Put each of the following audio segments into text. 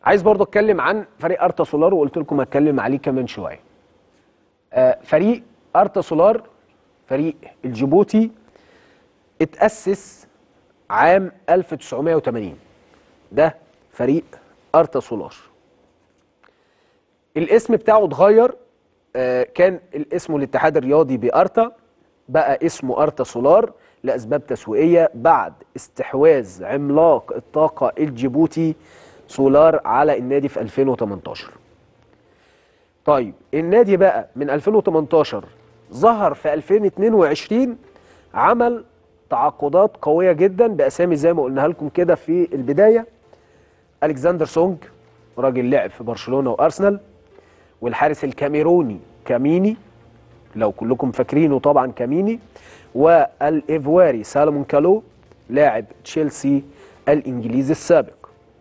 عايز برضو اتكلم عن فريق ارتا سولار وقلت لكم هتكلم عليه كمان شويه آه، فريق ارتا سولار فريق الجيبوتي اتأسس عام 1980 ده فريق ارتا سولار الاسم بتاعه اتغير آه، كان الاسم الاتحاد الرياضي بارتا بقى اسمه ارتا سولار لاسباب تسويقيه بعد استحواذ عملاق الطاقه الجيبوتي سولار على النادي في 2018 طيب النادي بقى من 2018 ظهر في 2022 عمل تعاقدات قويه جدا باسامي زي ما قلناها لكم كده في البدايه الكسندر سونج راجل لعب في برشلونه وارسنال والحارس الكاميروني كاميني لو كلكم فاكرينه طبعا كاميني والايفواري سالمون كالو لاعب تشيلسي الانجليزي السابق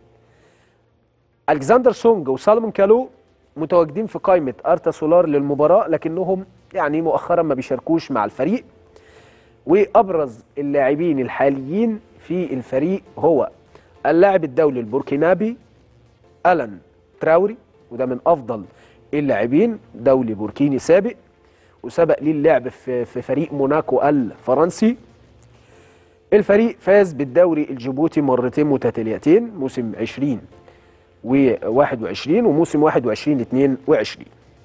الكسندر سونج وسالمون كالو متواجدين في قائمه ارتا سولار للمباراه لكنهم يعني مؤخرا ما بيشاركوش مع الفريق وابرز اللاعبين الحاليين في الفريق هو اللاعب الدولي البوركينابي الان تراوري وده من افضل اللاعبين دولي بوركيني سابق وسبق ليه اللعب في في فريق موناكو الفرنسي الفريق فاز بالدوري الجيبوتي مرتين متتاليتين موسم 20 و21 وموسم 21 22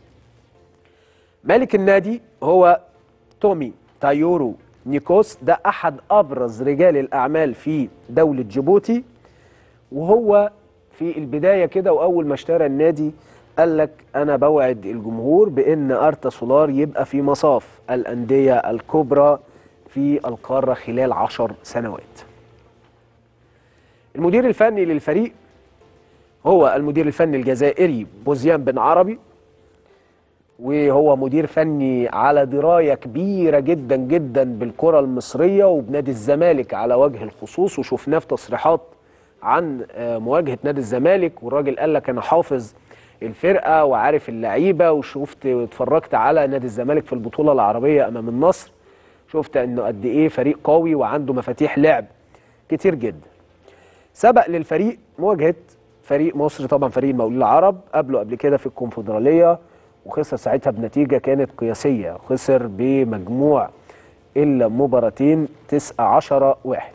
مالك النادي هو تومي تايورو نيكوس ده احد ابرز رجال الاعمال في دوله جيبوتي وهو في البدايه كده واول ما اشترى النادي قال لك انا بوعد الجمهور بان ارتا سولار يبقى في مصاف الانديه الكبرى في القاره خلال عشر سنوات المدير الفني للفريق هو المدير الفني الجزائري بوزيان بن عربي وهو مدير فني على درايه كبيره جدا جدا بالكره المصريه وبنادي الزمالك على وجه الخصوص وشفناه في تصريحات عن آه، مواجهه نادي الزمالك والراجل قال لك انا حافظ الفرقه وعارف اللعيبه وشفت واتفرجت على نادي الزمالك في البطوله العربيه امام النصر شفت انه قد ايه فريق قوي وعنده مفاتيح لعب كتير جدا سبق للفريق مواجهه فريق مصر طبعا فريق المقاولين العرب قابله قبل كده في الكونفدراليه وخسر ساعتها بنتيجه كانت قياسيه خسر بمجموع المباراتين 19 واحد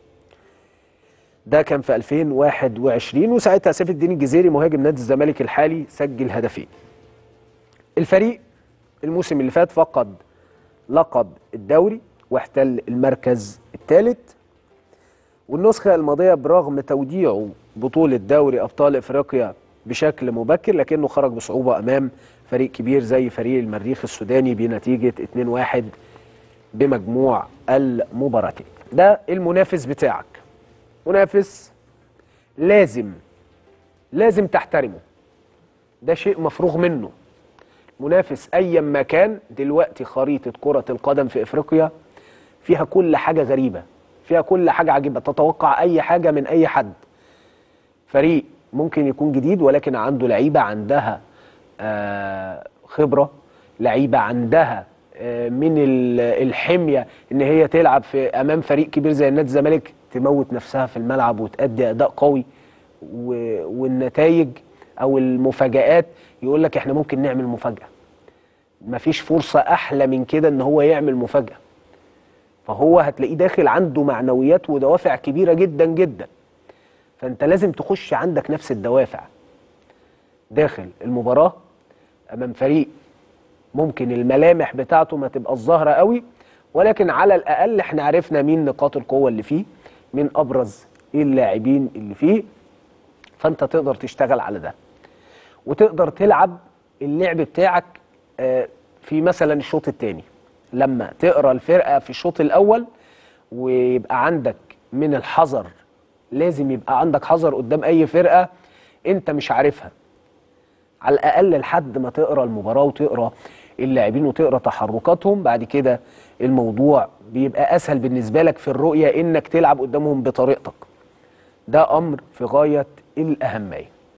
ده كان في 2021 وساعتها سيف الدين الجزيري مهاجم نادي الزمالك الحالي سجل هدفين الفريق الموسم اللي فات فقد لقب الدوري واحتل المركز الثالث والنسخة الماضية برغم توديعه بطولة دوري أبطال إفريقيا بشكل مبكر لكنه خرج بصعوبة أمام فريق كبير زي فريق المريخ السوداني بنتيجة 2-1 بمجموع المباراتين ده المنافس بتاعك منافس لازم لازم تحترمه ده شيء مفروغ منه منافس ايا ما كان دلوقتي خريطه كره القدم في افريقيا فيها كل حاجه غريبه فيها كل حاجه عجيبه تتوقع اي حاجه من اي حد فريق ممكن يكون جديد ولكن عنده لعيبه عندها آه، خبره لعيبه عندها آه، من ال- الحميه ان هي تلعب في امام فريق كبير زي النادي الزمالك تموت نفسها في الملعب وتأدي اداء قوي و- والنتائج او المفاجآت يقول لك احنا ممكن نعمل مفاجاه مفيش فرصه احلى من كده ان هو يعمل مفاجاه فهو هتلاقيه داخل عنده معنويات ودوافع كبيره جدا جدا فانت لازم تخش عندك نفس الدوافع داخل المباراه امام فريق ممكن الملامح بتاعته ما تبقى الظاهره قوي ولكن على الاقل احنا عرفنا مين نقاط القوه اللي فيه مين ابرز اللاعبين اللي فيه فانت تقدر تشتغل على ده وتقدر تلعب اللعب بتاعك آه، في مثلا الشوط الثاني لما تقرا الفرقه في الشوط الاول ويبقى عندك من الحذر لازم يبقى عندك حذر قدام اي فرقه انت مش عارفها على الاقل لحد ما تقرا المباراه وتقرا اللاعبين وتقرا تحركاتهم بعد كده الموضوع بيبقى اسهل بالنسبه لك في الرؤيه انك تلعب قدامهم بطريقتك ده امر في غايه الاهميه